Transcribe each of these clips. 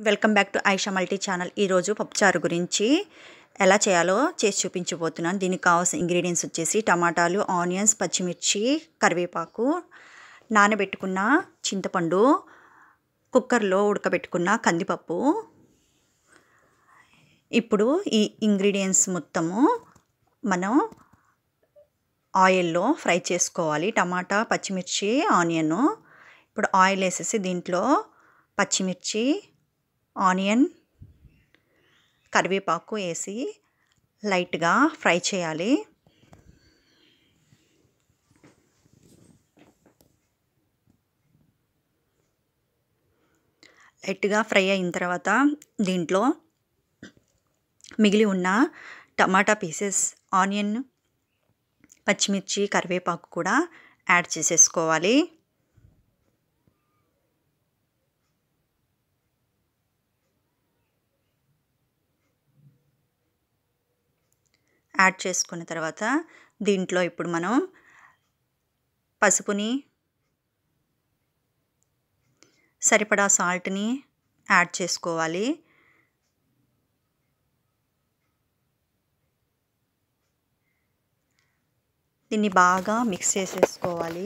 welcome back to Aisha multi channel ఈరోజు పప్పుచారు గురించి ఎలా చేయాలో చేసి చూపించబోతున్నాను దీనికి కావాల్సిన ఇంగ్రీడియంట్స్ వచ్చేసి టమాటాలు ఆనియన్స్ పచ్చిమిర్చి కరివేపాకు నానబెట్టుకున్న చింతపండు కుక్కర్లో ఉడకబెట్టుకున్న కందిపప్పు ఇప్పుడు ఈ ఇంగ్రీడియంట్స్ మొత్తము మనం ఆయిల్లో ఫ్రై చేసుకోవాలి టమాటా పచ్చిమిర్చి ఆనియన్ ఇప్పుడు ఆయిల్ వేసేసి దీంట్లో పచ్చిమిర్చి ఆనియన్ కరివేపాకు వేసి లైట్గా ఫ్రై చేయాలి లైట్గా ఫ్రై అయిన తర్వాత దీంట్లో మిగిలి ఉన్న టమాటా పీసెస్ ఆనియన్ పచ్చిమిర్చి కరివేపాకు కూడా యాడ్ చేసేసుకోవాలి యాడ్ చేసుకున్న తర్వాత దీంట్లో ఇప్పుడు మనం పసుపుని సరిపడా సాల్ట్ని యాడ్ చేసుకోవాలి దీన్ని బాగా మిక్స్ చేసేసుకోవాలి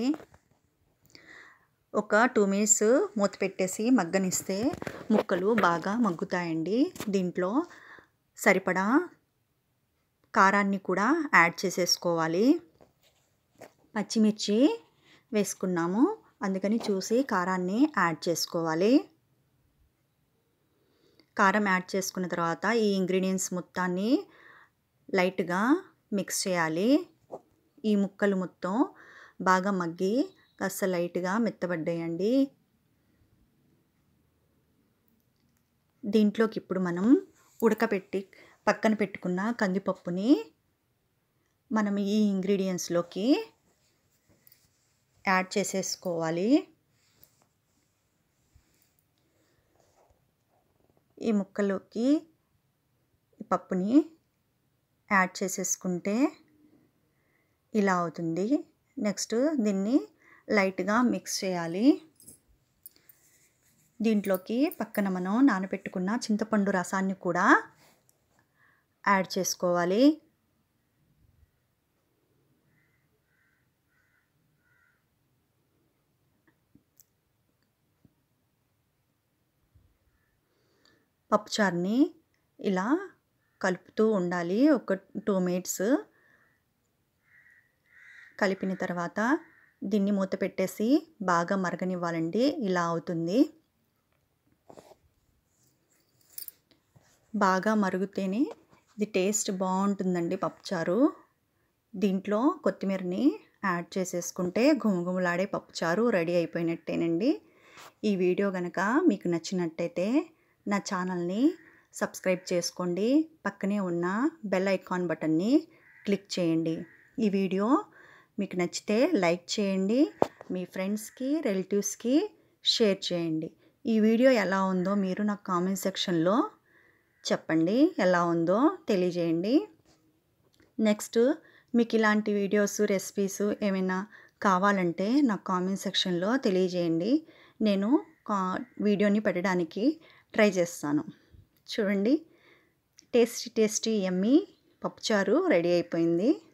ఒక టూ మినిట్స్ మూత పెట్టేసి మగ్గనిస్తే ముక్కలు బాగా మగ్గుతాయండి దీంట్లో సరిపడా కారాన్ని కూడా యాడ్ చేసేసుకోవాలి పచ్చిమిర్చి వేసుకున్నాము అందుకని చూసి కారాన్ని యాడ్ చేసుకోవాలి కారం యాడ్ చేసుకున్న తర్వాత ఈ ఇంగ్రీడియంట్స్ మొత్తాన్ని లైట్గా మిక్స్ చేయాలి ఈ ముక్కలు మొత్తం బాగా మగ్గి కాస్త లైట్గా మెత్తబడ్డాయండి దీంట్లోకి ఇప్పుడు మనం ఉడకపెట్టి పక్కన పెట్టుకున్న కందిపప్పుని మనం ఈ ఇంగ్రీడియంట్స్లోకి యాడ్ చేసేసుకోవాలి ఈ ముక్కలోకి ఈ పప్పుని యాడ్ చేసేసుకుంటే ఇలా అవుతుంది నెక్స్ట్ దీన్ని లైట్గా మిక్స్ చేయాలి దీంట్లోకి పక్కన మనం నానబెట్టుకున్న చింతపండు రసాన్ని కూడా యాడ్ చేసుకోవాలి పప్పుచారుని ఇలా కలుపుతూ ఉండాలి ఒక టూ మినిట్స్ కలిపిన తర్వాత దీన్ని మూత పెట్టేసి బాగా మరగనివ్వాలండి ఇలా అవుతుంది బాగా మరుగుతేనే ఇది టేస్ట్ బాగుంటుందండి పప్పుచారు దీంట్లో కొత్తిమీరని యాడ్ చేసేసుకుంటే గుమగుమలాడే పప్పుచారు రెడీ అయిపోయినట్టేనండి ఈ వీడియో కనుక మీకు నచ్చినట్టయితే నా ఛానల్ని సబ్స్క్రైబ్ చేసుకోండి పక్కనే ఉన్న బెల్ ఐకాన్ బటన్ని క్లిక్ చేయండి ఈ వీడియో మీకు నచ్చితే లైక్ చేయండి మీ ఫ్రెండ్స్కి రిలేటివ్స్కి షేర్ చేయండి ఈ వీడియో ఎలా ఉందో మీరు నాకు కామెంట్ సెక్షన్లో చెప్పండి ఎలా ఉందో తెలియజేయండి నెక్స్ట్ మీకు ఇలాంటి వీడియోస్ రెసిపీస్ ఏమైనా కావాలంటే నాకు కామెంట్ సెక్షన్లో తెలియజేయండి నేను వీడియోని పెట్టడానికి ట్రై చేస్తాను చూడండి టేస్టీ టేస్టీ ఎమ్మి పప్పుచారు రెడీ అయిపోయింది